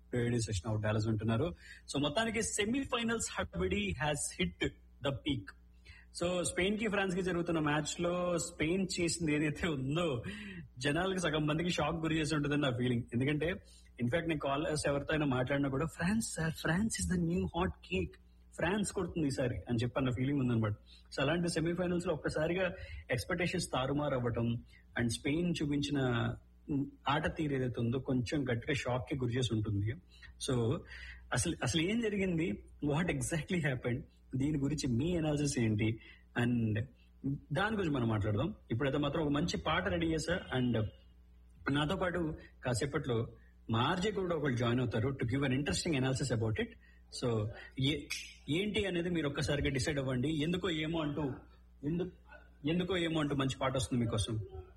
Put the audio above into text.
radio session out Dallas ఉంటున్నారు so మొత్తానికి semifinals హబిడి has hit the peak so Spain కి ఫ్రాన్స్ కి జరుగుతున్న మ్యాచ్ లో స్పెయిన్ చేసింది ఏదైతే ఉందో జనాలకి సగం మందికి షాక్ గురి చేసి ఉంటుందని నా ఫీలింగ్ ఎందుకంటే ఇన్ఫాక్ట్ నేను కాలర్స్ ఎవరితో అయినా మాట్లాడినా కూడా France sir France is the new hot cake France కొడుతుంది ఈసారి అని చెప్పి అన్న ఫీలింగ్ ఉందన్నమాట సో అలాంటి సెమీఫైనల్స్ లో ఒక్కసారిగా ఎక్స్పెక్టేషన్స్ తారుమారు అవ్వటం అండ్ స్పెయిన్ చూపించిన ఆట తీరు ఏదైతే ఉందో కొంచెం గట్టిగా షాక్ కి గురి చేసి ఉంటుంది సో అసలు అసలు ఏం జరిగింది వాట్ ఎగ్జాక్ట్లీ హ్యాపెండ్ దీని గురించి మీ అనాలిసిస్ ఏంటి అండ్ దాని గురించి మనం మాట్లాడదాం ఇప్పుడైతే మాత్రం ఒక మంచి పాట రెడీ చేశా అండ్ నాతో పాటు కాసేపట్లో మా ఆర్జే కూడా ఒకళ్ళు జాయిన్ అవుతారు to give an interesting analysis about it so ఏంటి అనేది మీరు ఒక్కసారిగా డిసైడ్ అవ్వండి ఎందుకో ఏమో అంటూ ఎందుకు ఎందుకో ఏమో అంటూ మంచి పాట వస్తుంది మీకోసం